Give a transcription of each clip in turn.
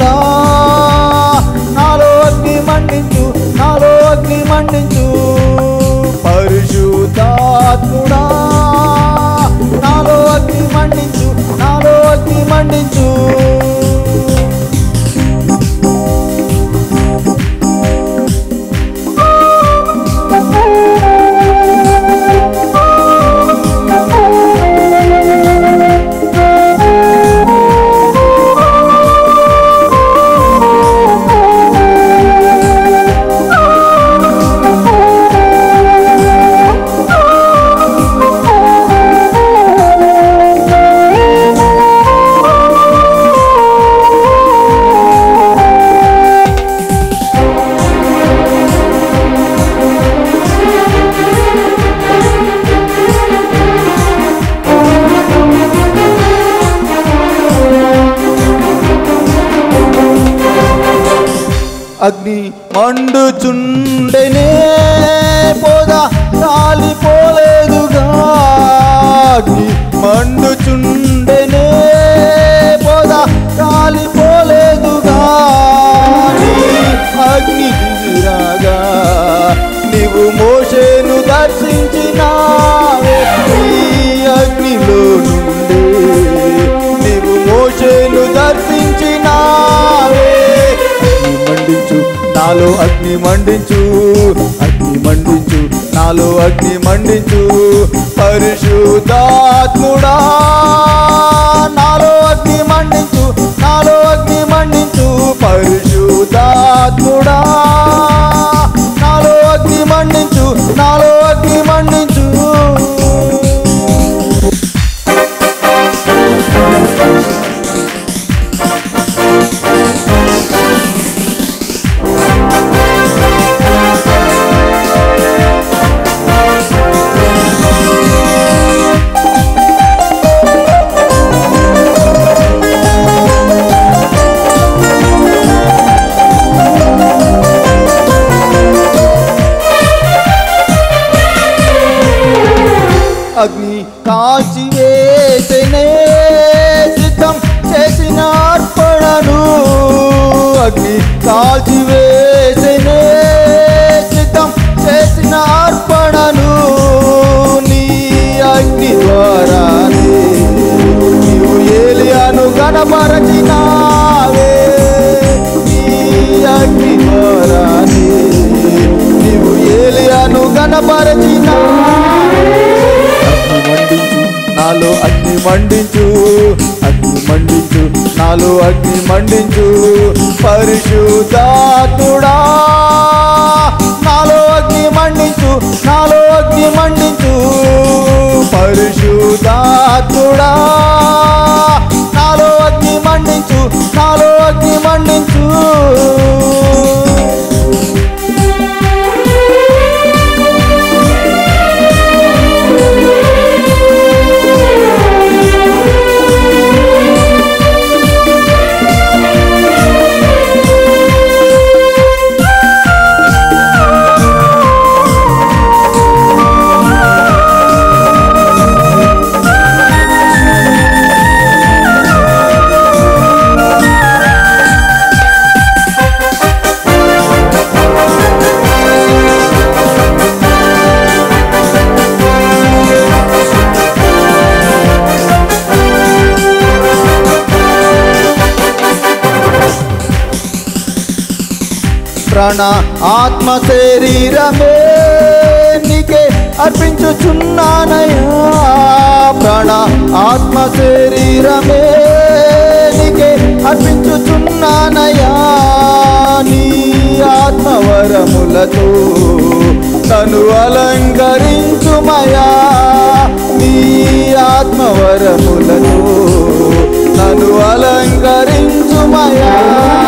పరిశుద్ధాత్ముడా నాలో అగ్ని మండించు నాలో అగ్ని మండించు పరిశుద్ధాత్ముడా నాలో అగ్ని మండించు నాలో అగ్ని మండించు అగ్ని మండుచుండెనే పోదా కాలిపోలేదుగా అగ్ని మండుచుండెనే పోదా కాలిపోలేదుగా నీ అగ్ని దిగిరాగా నీవు మోషేను దర్శించినావే నీ అగ్నిలో నుండి నీవు మోషేను దర్శించినావే అగ్ని మండించు నాలో అగ్ని మండించు అగ్ని మండించు నాలో అగ్ని మండించు పరిశుద్ధాత్ముడా నాలో అగ్ని మండించు నాలో అగ్ని మండించు పరిశుద్ధాత్ముడా నాలో అగ్ని మండించు నాలో అగ్ని మండించు అగ్ని కాల్చి వేసనే సిద్ధం చేసిన అర్పణను అగ్ని కాల్చి వేసనే సిద్ధం చేసిన అర్పణను నీ అగ్ని ద్వారానే నీవు ఏలియాను గణపరచినావే నీ అగ్ని ద్వారానే నీవు ఏలియాను గణపరచినావే అగ్ని మండించు నాలో అగ్ని మండించు అగ్ని మండించు నాలో అగ్ని మండించు పరిశుద్ధాత్ముడా నాలో అగ్ని మండించు నాలో అగ్ని మండించు పరిశుద్ధాత్ముడా నాలో అగ్ని మండించు నాలో అగ్ని మండించు ప్రాణ ఆత్మ శరీరమే నీకే అర్పించుచున్నానయ్యా ప్రాణ ఆత్మ శరీరమే నీకే అర్పించుచున్నానయ్యా నీ ఆత్మవరములతో తను అలంకరించుమయా నీ ఆత్మవరములతో నన్ను అలంకరించుమయా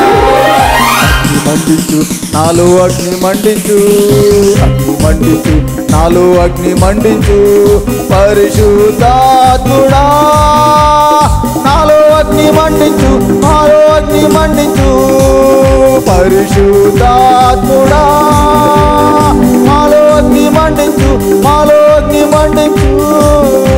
మండించు నాలో అగ్ని మండించు అగ్ని మండించు నాలో అగ్ని మండించు పరిశుద్ధాత్ముడా నాలో అగ్ని మండించు నాలో అగ్ని మండించు పరిశుద్ధాత్ముడా నాలో అగ్ని మండించు నాలో అగ్ని మండించు